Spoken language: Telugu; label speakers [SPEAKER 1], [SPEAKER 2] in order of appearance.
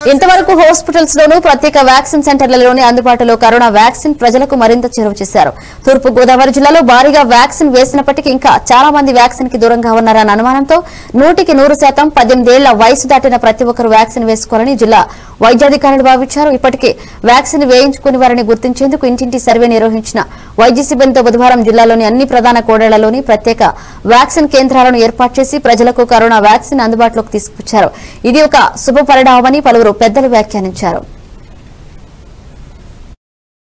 [SPEAKER 1] ఇంతవరకు హాస్పిటల్స్ లోనూ ప్రత్యేక వ్యాక్సిన్ సెంటర్లలోనే అందుబాటులో కరోనా వ్యాక్సిన్ ప్రజలకు మరింత చేరువ చేశారు తూర్పు గోదావరి జిల్లాలో భారీగా వ్యాక్సిన్ వేసినప్పటికీ ఇంకా చాలా మంది వ్యాక్సిన్ కి దూరంగా ఉన్నారన్న అనుమానంతో నూటికి నూరు శాతం పద్దెనిమిదేళ్ల వయసు దాటిన ప్రతి ఒక్కరు వ్యాక్సిన్ వేసుకోవాలని జిల్లా వైద్యాధికారులు భావించారు ఇప్పటికే వ్యాక్సిన్ వేయించుకుని వారిని గుర్తించేందుకు ఇంటింటి సర్వే నిర్వహించిన వైద్య సిబ్బందితో బుధవారం జిల్లాలోని అన్ని ప్రధాన కోడళ్లలోని ప్రత్యేక వ్యాక్సిన్ కేంద్రాలను ఏర్పాటు చేసి ప్రజలకు కరోనా వ్యాక్సిన్ అందుబాటులోకి తీసుకొచ్చారు ఇది ఒక శుభ పరిణామమని పలువురు పెద్దలు వ్యాఖ్యానించారు